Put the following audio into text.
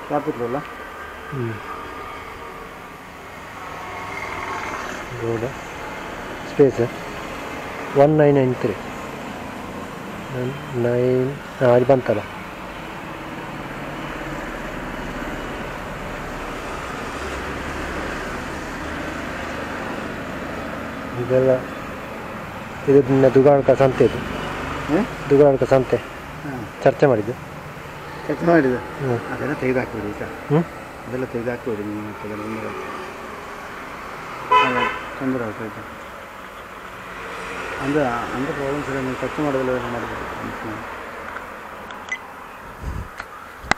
ಕ್ಯಾಪಿಟ್ಲಲ್ಲ ಹ್ಞೂ road space one nine nine three nine ಹಾಂ ಅಲ್ಲಿ ಬಂತಲ್ಲ ಇದೆಲ್ಲ ಇದು ನಿನ್ನೆ ದುಗಾಣಕ ಸಂತೆ ಇದು ಹ್ಞೂ ದುಗಾಣಕ ಸಂತೆ ಹಾಂ ಚರ್ಚೆ ಮಾಡಿದ್ದು ಕೆಲಸ ಮಾಡಿದೆ ಹ್ಞೂ ಅದೆಲ್ಲ ತೆಗೆದು ಹಾಕ್ಬಿಡಿ ಈಗ ಹ್ಞೂ ಅದೆಲ್ಲ ತೆಗೆದು ಹಾಕ್ಬಿಡಿ ನೀವು ಮತ್ತೆ ಅದೆಲ್ಲ ತೊಂದರೆ ಅಲ್ಲ ತೊಂದರೆ ಆಗ್ತೈತೆ ಅಂದರೆ ಅಂದರೆ ಪ್ರಾಬ್ಲಮ್ಸ್ ಇಲ್ಲ ನೀವು ಖರ್ಚು ಮಾಡೋದಿಲ್ಲ ಎಲ್ಲ ಮಾಡಿದ್ರು